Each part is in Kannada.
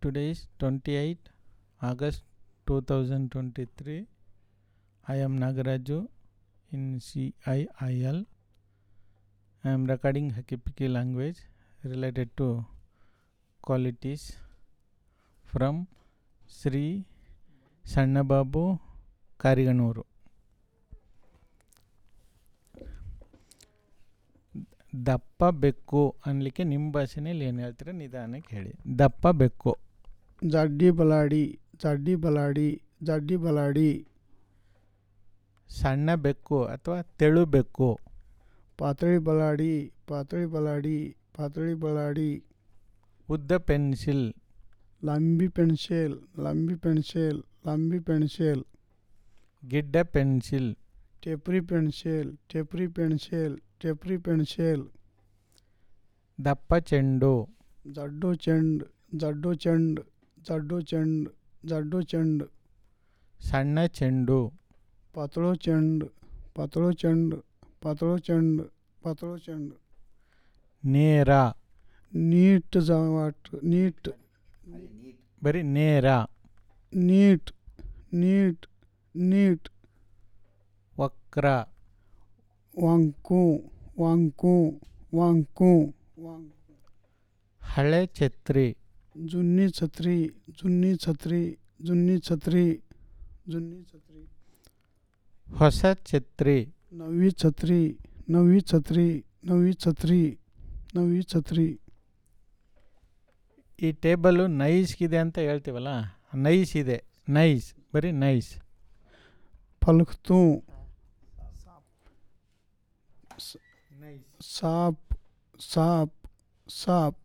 Today is 28 August 2023. I am Nagaraju in CIIL. I am recording Hakipiki language related to qualities from Sri Sannababu Kariganuru. ದಪ್ಪ ಬೆಕ್ಕು ಅನ್ಲಿಕ್ಕೆ ನಿಮ್ಮ ಭಾಷೆನಲ್ಲಿ ಏನು ಹೇಳ್ತೀರ ನಿಧಾನಕ್ಕೆ ಹೇಳಿ ದಪ್ಪ ಬೆಕ್ಕು ಜಾಡ್ಡಿ ಬಲಾಡಿ ಜಾಡ್ಡಿ ಬಲಾಡಿ ಜಾಡ್ಡಿ ಬಲಾಡಿ ಸಣ್ಣ ಬೆಕ್ಕು ಅಥವಾ ತೆಳು ಬೆಕ್ಕು ಪಾತಳಿ ಬಲಾಡಿ ಪಾತಳಿ ಬಲಾಡಿ ಪಾತಳಿ ಬಲಾಡಿ ಉದ್ದ ಪೆನ್ಸಿಲ್ ಲಂಬಿ ಪೆನ್ಸಿಲ್ ಲಂಬಿ ಪೆನ್ಸಿಲ್ ಲಂಬಿ ಪೆನ್ಸಿಲ್ ಗಿಡ್ಡ ಪೆನ್ಸಿಲ್ ಟೆಪ್ರಿ ಪೆನ್ಸಿಲ್ ಟೆಪ್ರಿ ಪೆನ್ಸಿಲ್ ಟೆಪ್ರಿ ಪೆನ್ಸಿಲ್ ದಪ್ಪ ಚೆಂಡು ಜಡ್ಡು ಚೆಂಡ್ ಜಡ್ಡು ಚೆಂಡ್ ಜಡ್ಡು ಚೆಂಡ್ ಜಡ್ಡು ಚೆಂಡ್ ಸಣ್ಣ ಚೆಂಡು ಪಾತಳು ಚೆಂಡ್ ಪಾತಳು ಚೆಂಡ್ ಪಾತಳು ಚೆಂಡ್ ಪಾತಳು ಚೆಂಡ್ ನೇರ ನೀಟ್ ಜವಾಟ್ ನೀಟ್ ಬರೀ ನೇರ ನೀಟ್ ನೀಟ್ ನೀಟ್ ವಕ್ರ ವಾಂಕು ವಾಂಕು ವಾಂಕು ವಾಂಕು ಹಳೆ ಛತ್ರಿ ಜುನ್ನಿ ಛತ್ರಿ ಜುನ್ನಿ ಛತ್ರಿ ಜುನ್ನಿ ಛತ್ರಿ ಜುನ್ನಿ ಛತ್ರಿ ಹೊಸ ಛತ್ರಿ ನವಿ ಛತ್ರಿ ನವಿ ಛತ್ರಿ ನವಿ ಛತ್ರಿ ನವಿ ಛತ್ರಿ ಈ ಟೇಬಲು ನೈಸ್ಗಿದೆ ಅಂತ ಹೇಳ್ತೀವಲ್ಲ ನೈಸ್ ಇದೆ ನೈಸ್ ಬರೀ ನೈಸ್ ಫಲಕ್ತು ಸಾಪ್ ಸಾಪ್ ಸಾಪ್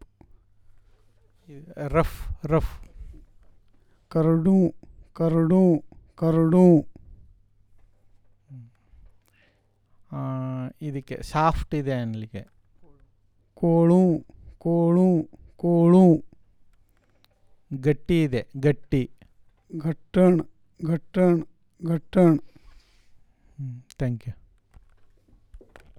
ರಫ್ ರಫ್ ಕರಡು ಕರಡು ಕರಡು ಆ, ಇದಕ್ಕೆ ಸಾಫ್ಟ್ ಇದೆ ಅನ್ಲಿಕ್ಕೆ ಕೋಳು ಕೋಳು ಕೋಳು ಗಟ್ಟಿ ಇದೆ ಗಟ್ಟಿ ಘಟ್ಟಣ್ ಘಟ್ಟಣ್ ಘಟ್ಟಣ್ ಥ್ಯಾಂಕ್ ಯು